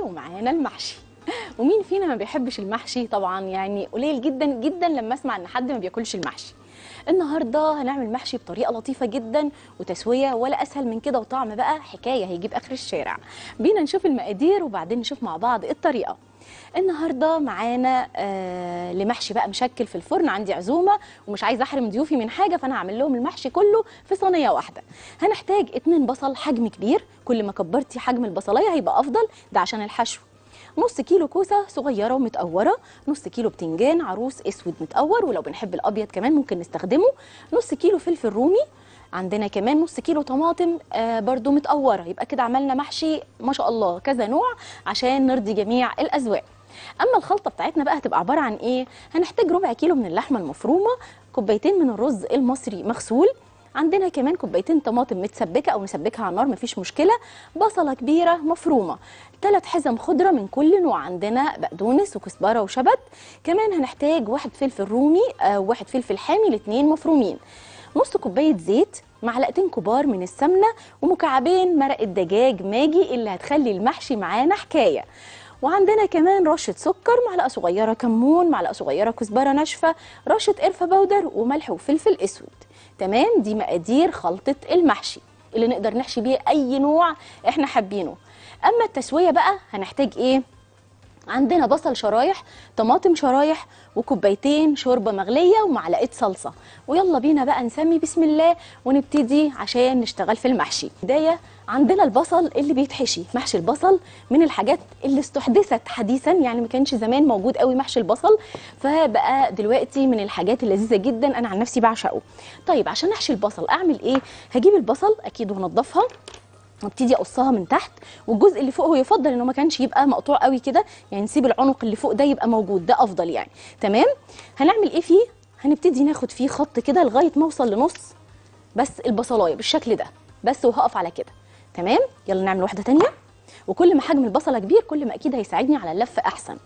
ومعانا المحشي ومين فينا ما بيحبش المحشي طبعا يعني قليل جدا جدا لما اسمع ان حد ما بياكلش المحشي النهارده هنعمل محشي بطريقه لطيفه جدا وتسويه ولا اسهل من كده وطعم بقى حكايه هيجيب اخر الشارع بينا نشوف المقادير وبعدين نشوف مع بعض الطريقه النهارده معانا آه لمحشي بقى مشكل في الفرن عندي عزومه ومش عايزه احرم ضيوفي من حاجه فانا هعمل لهم المحشي كله في صينيه واحده هنحتاج اتنين بصل حجم كبير كل ما كبرتي حجم البصلايه هيبقى افضل ده عشان الحشو نص كيلو كوسه صغيره ومتقوره نص كيلو بتنجان عروس اسود متقور ولو بنحب الابيض كمان ممكن نستخدمه نص كيلو فلفل رومي عندنا كمان نص كيلو طماطم آه برضو متقوره يبقى كده عملنا محشي ما شاء الله كذا نوع عشان نرضي جميع الاذواق اما الخلطه بتاعتنا بقى هتبقى عباره عن ايه هنحتاج ربع كيلو من اللحمه المفرومه كوبايتين من الرز المصري مغسول عندنا كمان كوبايتين طماطم متسبكه او نسبكها على النار مفيش مشكله بصله كبيره مفرومه ثلاث حزم خضره من كل نوع عندنا بقدونس وكزبره وشبت كمان هنحتاج واحد فلفل رومي آه واحد فلفل حامي الاثنين مفرومين نص كوبايه زيت معلقتين كبار من السمنه ومكعبين مرق الدجاج ماجي اللي هتخلي المحشي معانا حكايه وعندنا كمان رشه سكر معلقه صغيره كمون معلقه صغيره كزبره ناشفه رشه قرفه بودر وملح وفلفل اسود تمام دي مقادير خلطه المحشي اللي نقدر نحشي بيه اي نوع احنا حابينه اما التسويه بقى هنحتاج ايه عندنا بصل شرايح طماطم شرايح وكوبايتين شوربه مغليه ومعلقه صلصه ويلا بينا بقى نسمي بسم الله ونبتدي عشان نشتغل في المحشي بدايه عندنا البصل اللي بيتحشي محشي البصل من الحاجات اللي استحدثت حديثا يعني ما كانش زمان موجود قوي محشي البصل فبقى دلوقتي من الحاجات اللذيذه جدا انا عن نفسي بعشقه طيب عشان احشي البصل اعمل ايه هجيب البصل اكيد وانضفها وابتدي اقصها من تحت والجزء اللي فوق هو يفضل انه ما كانش يبقى مقطوع قوي كده يعني نسيب العنق اللي فوق ده يبقى موجود ده افضل يعني تمام هنعمل ايه فيه هنبتدي ناخد فيه خط كده لغايه ما اوصل لنص بس البصلايه بالشكل ده بس وهقف على كده تمام يلا نعمل واحده تانية وكل ما حجم البصله كبير كل ما اكيد هيساعدني على اللف احسن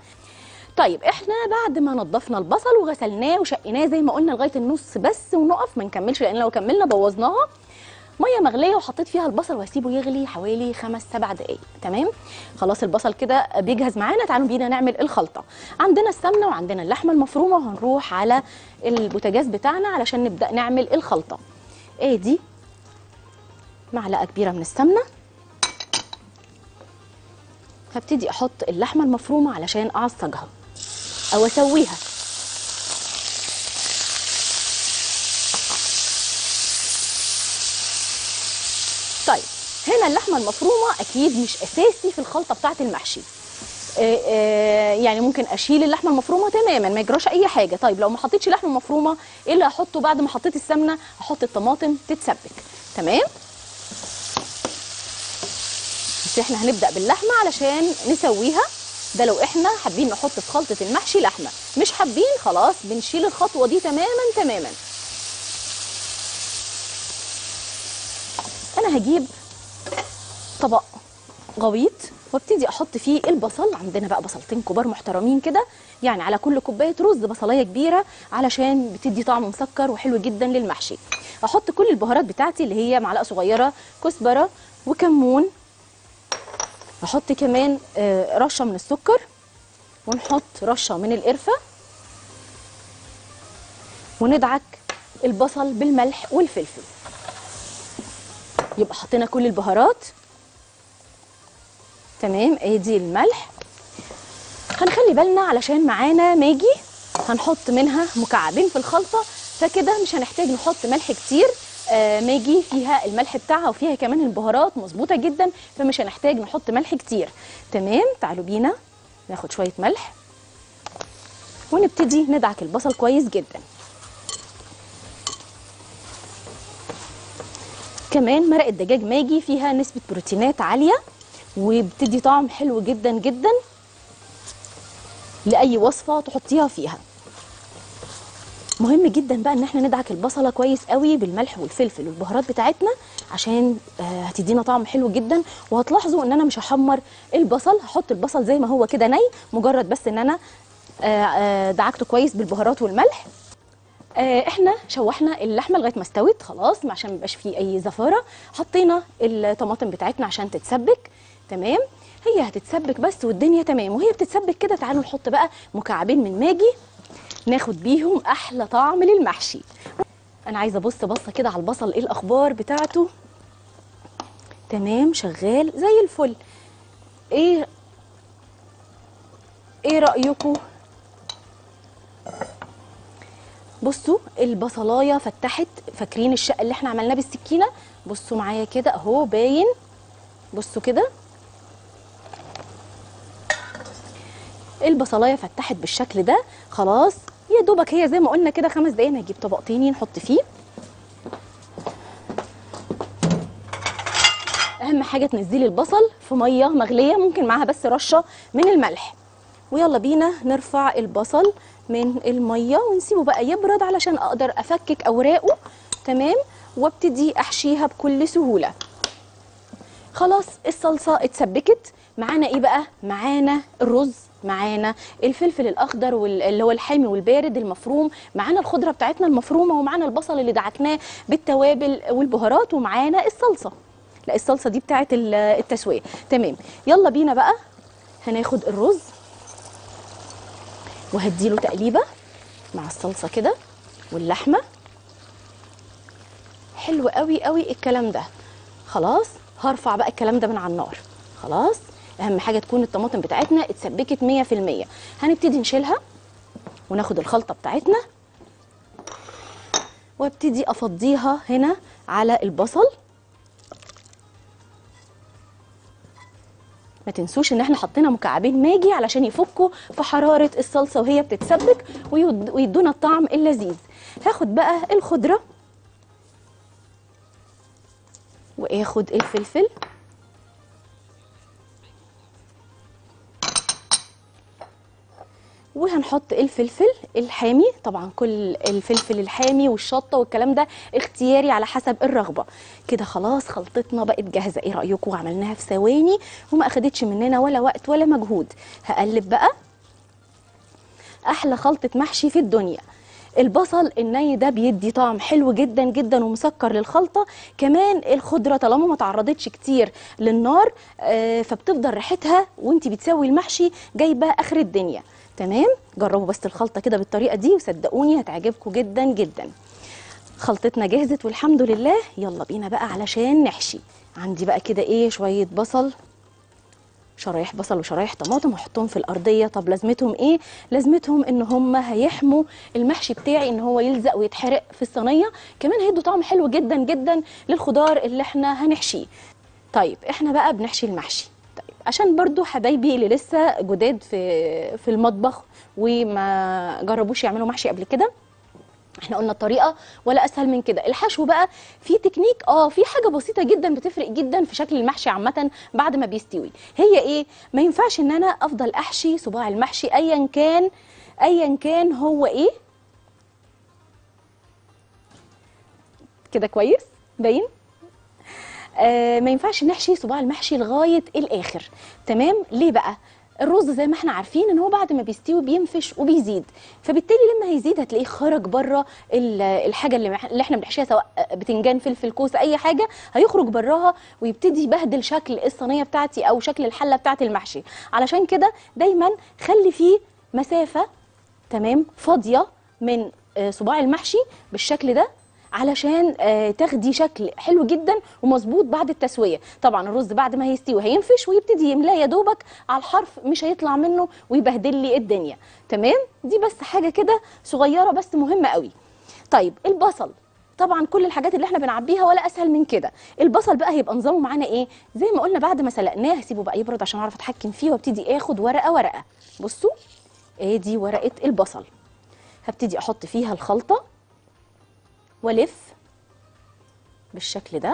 طيب احنا بعد ما نضفنا البصل وغسلناه وشقيناه زي ما قلنا لغايه النص بس ونقف ما نكملش لان لو كملنا بوظناها ميه مغليه وحطيت فيها البصل وهسيبه يغلي حوالي خمس سبع دقائق تمام خلاص البصل كده بيجهز معانا تعالوا بينا نعمل الخلطه عندنا السمنه وعندنا اللحمه المفرومه وهنروح على البوتاجاز بتاعنا علشان نبدا نعمل الخلطه ايه دي معلقه كبيره من السمنه هبتدي احط اللحمه المفرومه علشان اعصجها او اسويها طيب هنا اللحمه المفرومه اكيد مش اساسي في الخلطه بتاعه المحشي آه آه يعني ممكن اشيل اللحمه المفرومه تماما ما يجراش اي حاجه طيب لو ما حطيتش لحمه مفرومه ايه اللي هحطه بعد ما حطيت السمنه هحط الطماطم تتسبك تمام بس احنا هنبدا باللحمه علشان نسويها ده لو احنا حابين نحط في خلطه المحشي لحمه مش حابين خلاص بنشيل الخطوه دي تماما تماما انا هجيب طبق غويط وابتدي احط فيه البصل عندنا بقى بصلتين كبار محترمين كده يعني على كل كوبايه رز بصلايه كبيره علشان بتدي طعم مسكر وحلو جدا للمحشي احط كل البهارات بتاعتي اللي هي معلقه صغيره كزبره وكمون احط كمان رشه من السكر ونحط رشه من القرفه وندعك البصل بالملح والفلفل يبقى حطينا كل البهارات تمام ادي الملح هنخلي بالنا علشان معانا ماجي هنحط منها مكعبين في الخلطه فكده مش هنحتاج نحط ملح كتير آه ماجي فيها الملح بتاعها وفيها كمان البهارات مظبوطه جدا فمش هنحتاج نحط ملح كتير تمام تعالوا بينا ناخد شويه ملح ونبتدي ندعك البصل كويس جدا كمان مرق الدجاج ماجي فيها نسبة بروتينات عالية وبتدي طعم حلو جدا جدا لأي وصفة تحطيها فيها مهم جدا بقى ان احنا ندعك البصلة كويس قوي بالملح والفلفل والبهارات بتاعتنا عشان آه هتدينا طعم حلو جدا وهتلاحظوا ان انا مش هحمر البصل هحط البصل زي ما هو كده ني مجرد بس ان انا آه آه دعكته كويس بالبهارات والملح آه، احنا شوحنا اللحمه لغايه ما استوت خلاص عشان ما يبقاش فيه اي زفاره حطينا الطماطم بتاعتنا عشان تتسبك تمام هي هتتسبك بس والدنيا تمام وهي بتتسبك كده تعالوا نحط بقى مكعبين من ماجي ناخد بيهم احلى طعم للمحشي انا عايزه ابص بصه كده على البصل ايه الاخبار بتاعته تمام شغال زي الفل ايه ايه رايكم بصوا البصلايه فتحت فاكرين الشق اللي احنا عملناه بالسكينه بصوا معايا كده اهو باين بصوا كده البصلايه فتحت بالشكل ده خلاص يا دوبك هي زي ما قلنا كده خمس دقايق هنجيب طبق تاني نحط فيه اهم حاجه تنزلي البصل في ميه مغليه ممكن معاها بس رشه من الملح ويلا بينا نرفع البصل من الميه ونسيبه بقى يبرد علشان اقدر افكك اوراقه تمام وابتدي احشيها بكل سهوله خلاص الصلصه اتسبكت معانا ايه بقى معانا الرز معانا الفلفل الاخضر وال- اللي هو الحامي والبارد المفروم معانا الخضره بتاعتنا المفرومه ومعانا البصل اللي دعكناه بالتوابل والبهارات ومعانا الصلصه لا الصلصه دي بتاعت ال- التسويه تمام يلا بينا بقى هناخد الرز وهديله تقليبه مع الصلصه كده واللحمه حلو قوي قوي الكلام ده خلاص هرفع بقى الكلام ده من على النار خلاص اهم حاجه تكون الطماطم بتاعتنا اتسبكت 100% هنبتدي نشيلها وناخد الخلطه بتاعتنا وابتدي افضيها هنا على البصل ما تنسوش ان احنا حطينا مكعبين ماجي علشان يفكوا في حراره الصلصه وهي بتتسبك ويد- ويدونا الطعم اللذيذ هاخد بقى الخضره واخد الفلفل وهنحط الفلفل الحامي طبعا كل الفلفل الحامي والشطه والكلام ده اختياري على حسب الرغبه كده خلاص خلطتنا بقت جاهزه ايه رايكم عملناها في ثواني وما اخدتش مننا ولا وقت ولا مجهود هقلب بقى احلى خلطه محشي في الدنيا البصل الني ده بيدي طعم حلو جدا جدا ومسكر للخلطه كمان الخضره طالما ما تعرضتش كتير للنار آه، فبتفضل ريحتها وانت بتسوي المحشي جايبه اخر الدنيا تمام جربوا بس الخلطه كده بالطريقه دي وصدقوني هتعجبكم جدا جدا خلطتنا جهزت والحمد لله يلا بينا بقى علشان نحشي عندي بقى كده ايه شويه بصل شرايح بصل وشرايح طماطم واحطهم في الارضيه طب لازمتهم ايه لازمتهم ان هم هيحموا المحشي بتاعي ان هو يلزق ويتحرق في الصينيه كمان هيدوا طعم حلو جدا جدا للخضار اللي احنا هنحشيه طيب احنا بقى بنحشي المحشي طيب عشان برضو حبايبي اللي لسه جداد في في المطبخ وما جربوش يعملوا محشي قبل كده احنا قلنا الطريقه ولا اسهل من كده الحشو بقى في تكنيك اه في حاجه بسيطه جدا بتفرق جدا في شكل المحشي عامه بعد ما بيستوي هي ايه ما ينفعش ان انا افضل احشي صباع المحشي ايا كان ايا كان هو ايه كده كويس باين آه ما ينفعش نحشي صباع المحشي لغايه الاخر تمام ليه بقى الرز زي ما احنا عارفين ان هو بعد ما بيستوي بينفش وبيزيد فبالتالي لما هيزيد هتلاقيه خرج بره ال- الحاجه اللي مح- اللي احنا بنحشيها سواء بتنجان فلفل كوسه اي حاجه هيخرج براها ويبتدي يبهدل شكل الصينيه بتاعتي او شكل الحله بتاعت المحشي علشان كده دايما خلي فيه مسافه تمام فاضيه من آه، صباع المحشي بالشكل ده علشان آه، تاخدي شكل حلو جدا ومظبوط بعد التسويه طبعا الرز بعد ما هيستوي هينفش ويبتدي يملاه يا دوبك على الحرف مش هيطلع منه ويبهدل لي الدنيا تمام دي بس حاجه كده صغيره بس مهمه قوي طيب البصل طبعا كل الحاجات اللي احنا بنعبيها ولا اسهل من كده البصل بقى هيبقى نظامه معانا ايه زي ما قلنا بعد ما سلقناه هسيبه بقى يبرد عشان اعرف اتحكم فيه وابتدي اخد ورقه ورقه بصوا ادي ورقه البصل هبتدي احط فيها الخلطه والف بالشكل ده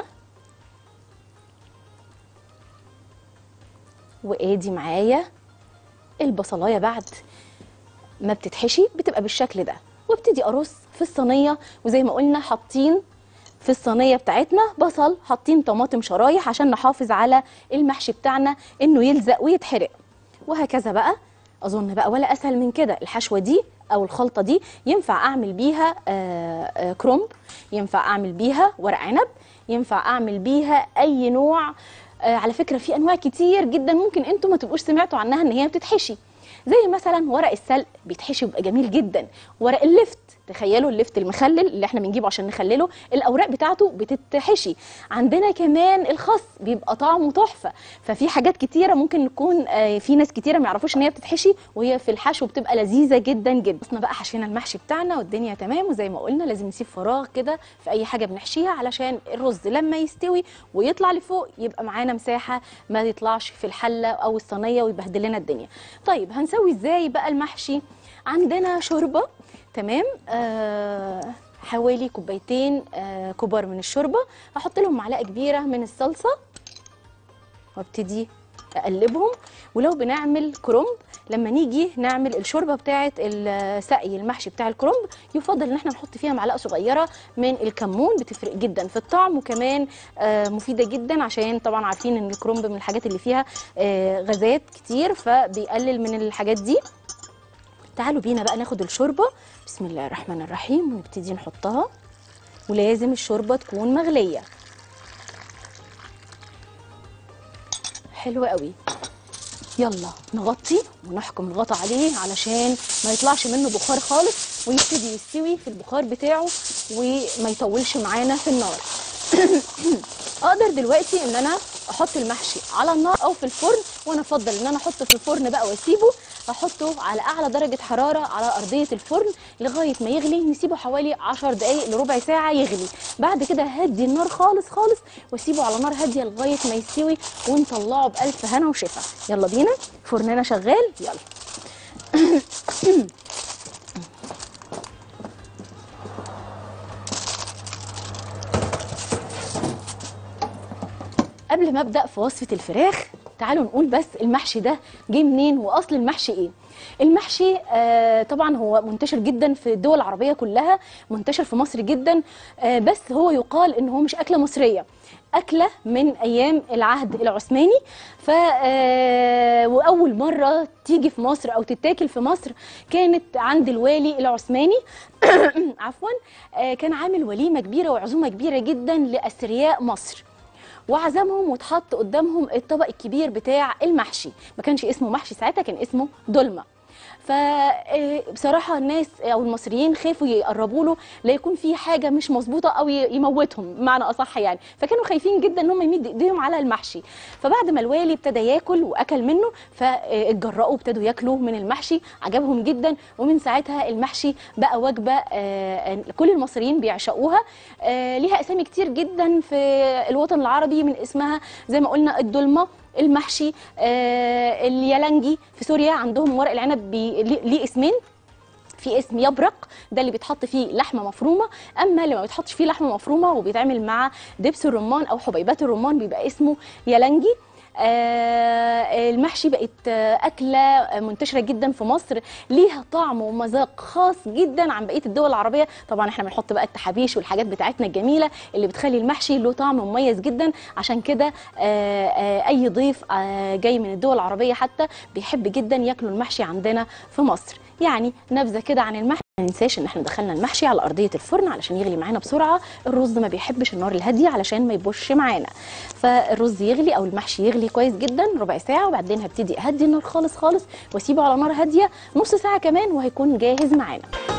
وادي معايا البصلايه بعد ما بتتحشي بتبقى بالشكل ده وابتدي ارص في الصينيه وزي ما قلنا حاطين في الصينيه بتاعتنا بصل حاطين طماطم شرايح عشان نحافظ على المحشي بتاعنا انه يلزق ويتحرق وهكذا بقى اظن بقى ولا اسهل من كده الحشوه دي او الخلطه دي ينفع اعمل بيها آه، آه، كرومب ينفع اعمل بيها ورق عنب ينفع اعمل بيها اي نوع آه على فكره في انواع كتير جدا ممكن انتم ما تبقوش سمعتوا عنها ان هي بتتحشي زي مثلا ورق السلق بيتحشي ويبقى جميل جدا ورق اللفت تخيلوا اللفت المخلل اللي احنا بنجيبه عشان نخلله الاوراق بتاعته بتتحشي عندنا كمان الخس بيبقى طعمه تحفه ففي حاجات كتيره ممكن نكون آه، في ناس كتيره ما يعرفوش ان هي بتتحشي وهي في الحشو بتبقى لذيذه جدا جدا احنا بقى حشينا المحشي بتاعنا والدنيا تمام وزي ما قلنا لازم نسيب فراغ كده في اي حاجه بنحشيها علشان الرز لما يستوي ويطلع لفوق يبقى معانا مساحه ما يطلعش في الحله او الصينيه ويبهدل لنا الدنيا طيب هنسوي ازاي بقى المحشي عندنا شوربه تمام آه حوالي كوبايتين آه كبار من الشوربه هحط لهم معلقه كبيره من الصلصه وابتدي اقلبهم ولو بنعمل كرنب لما نيجي نعمل الشوربه بتاعه السقي المحشي بتاع الكرنب يفضل ان احنا نحط فيها معلقه صغيره من الكمون بتفرق جدا في الطعم وكمان آه، مفيده جدا عشان طبعا عارفين ان الكرنب من الحاجات اللي فيها آه، غازات كتير فبيقلل من الحاجات دي تعالوا بينا بقى ناخد الشوربه بسم الله الرحمن الرحيم ونبتدي نحطها ولازم الشوربه تكون مغليه حلو قوي يلا نغطي ونحكم الغطا عليه علشان ما يطلعش منه بخار خالص ويبتدي يستوي في البخار بتاعه وما يطولش معانا في النار اقدر دلوقتي ان انا احط المحشي على النار او في الفرن وانا افضل ان انا احطه في الفرن بقى واسيبه احطه على اعلى درجه حراره على ارضيه الفرن لغايه ما يغلي نسيبه حوالي 10 دقائق لربع ساعه يغلي بعد كده هدي النار خالص خالص واسيبه على نار هاديه لغايه ما يستوي ونطلعه بالف هنا وشفا يلا بينا فرننا شغال يلا قبل ما ابدا في وصفه الفراخ تعالوا نقول بس المحشي ده جه منين واصل المحشي ايه المحشي آه طبعا هو منتشر جدا في الدول العربيه كلها منتشر في مصر جدا آه بس هو يقال ان هو مش اكله مصريه اكله من ايام العهد العثماني ف آه واول مره تيجي في مصر او تتاكل في مصر كانت عند الوالي العثماني عفوا آه كان عامل وليمه كبيره وعزومه كبيره جدا لاثرياء مصر وعزمهم واتحط قدامهم الطبق الكبير بتاع المحشي ما كانش اسمه محشي ساعتها كان اسمه دولمه فبصراحه الناس او المصريين خافوا يقربوا له لا يكون في حاجه مش مظبوطه او ي- يموتهم بمعنى اصح يعني فكانوا خايفين جدا ان هم يمدوا ايديهم على المحشي فبعد ما الوالي ابتدى ياكل واكل منه فاتجرأوا ابتدوا ياكلوا من المحشي عجبهم جدا ومن ساعتها المحشي بقى وجبه آه، كل المصريين بيعشقوها آه، ليها اسامي كتير جدا في الوطن العربي من اسمها زي ما قلنا الدولمه المحشي آه، اليالنجي في سوريا عندهم ورق العنب بي- ليه ليه اسمين في اسم يبرق ده اللي بيتحط فيه لحمه مفرومه اما اللي ما بيتحطش فيه لحمه مفرومه وبيتعمل مع دبس الرمان او حبيبات الرمان بيبقى اسمه يالنجي آه المحشي بقت آه، أكلة آه، منتشرة جدا في مصر ليها طعم ومذاق خاص جدا عن بقية الدول العربية طبعا احنا بنحط بقى التحابيش والحاجات بتاعتنا الجميلة اللي بتخلي المحشي له طعم مميز جدا عشان كده آه آه أي ضيف آه جاي من الدول العربية حتى بيحب جدا ياكلوا المحشي عندنا في مصر يعني نبذة كده عن المحشي ما ننساش ان احنا دخلنا المحشي على ارضيه الفرن علشان يغلي معانا بسرعه الرز ما بيحبش النار الهاديه علشان ما يبوش معانا فالرز يغلي او المحشي يغلي كويس جدا ربع ساعه وبعدين هبتدي اهدي النار خالص خالص واسيبه على نار هاديه نص ساعه كمان وهيكون جاهز معانا